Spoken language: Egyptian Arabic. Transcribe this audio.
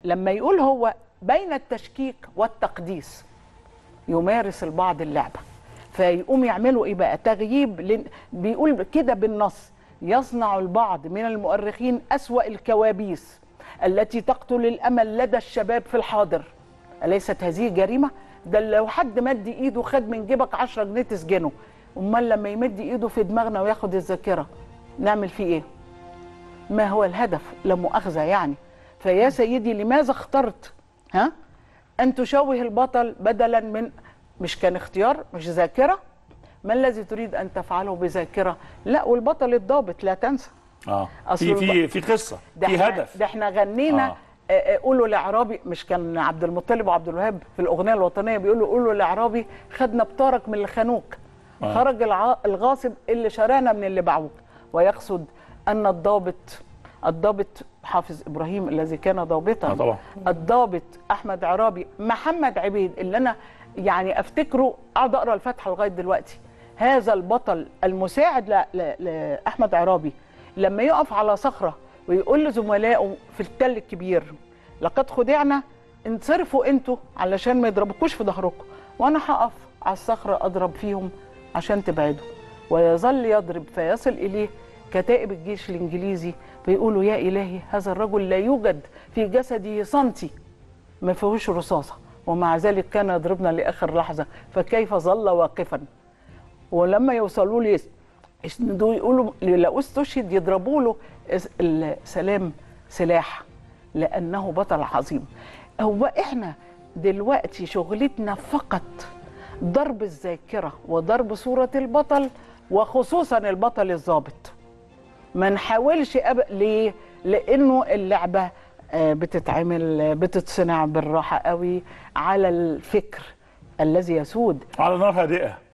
لما يقول هو بين التشكيك والتقديس يمارس البعض اللعبه فيقوم يعملوا ايه بقى تغييب لن... بيقول كده بالنص يصنع البعض من المؤرخين اسوا الكوابيس التي تقتل الامل لدى الشباب في الحاضر اليست هذه جريمه ده لو حد مد ايده خد من جيبك 10 جنيه تسجنه امال لما يمد ايده في دماغنا وياخد الذاكره نعمل فيه ايه ما هو الهدف لا مؤاخذه يعني فيا سيدي لماذا اخترت ها ان تشوه البطل بدلا من مش كان اختيار مش ذاكره ما الذي تريد ان تفعله بذاكره لا والبطل الضابط لا تنسى اه أصل في في الب- في قصه ده في احنا هدف ده احنا غنينا آه. آه. آه قولوا لاعرابي مش كان عبد المطلب وعبد الوهاب في الاغنيه الوطنيه بيقولوا قولوا لاعرابي خدنا بطارك من اللي خانوك آه. خرج الع... الغاصب اللي شرانا من اللي باعوك ويقصد ان الضابط الضابط حافظ ابراهيم الذي كان ضابطا آه طبعا. الضابط احمد عرابي محمد عبيد اللي انا يعني افتكره اقعد اقرا الفاتحه لغايه دلوقتي هذا البطل المساعد ل... ل... لاحمد عرابي لما يقف على صخره ويقول لزملائه في التل الكبير لقد خدعنا انصرفوا انتوا علشان ما يضربكوش في ظهركم وانا هقف على الصخره اضرب فيهم عشان تبعدوا ويظل يضرب فيصل اليه كتائب الجيش الانجليزي فيقولوا يا الهي هذا الرجل لا يوجد في جسده سنتي ما فيهوش رصاصه ومع ذلك كان يضربنا لاخر لحظه فكيف ظل واقفا ولما يوصلوا لي يسندوه يقولوا لو استشهد يضربوا له اس- السلام سلاح لانه بطل عظيم هو احنا دلوقتي شغلتنا فقط ضرب الذاكره وضرب صوره البطل وخصوصا البطل الضابط ما نحاولش أب... ليه؟ لانه اللعبه آه، بتتعمل آه، بتتصنع بالراحه قوي على الفكر الذي يسود على نار هادئه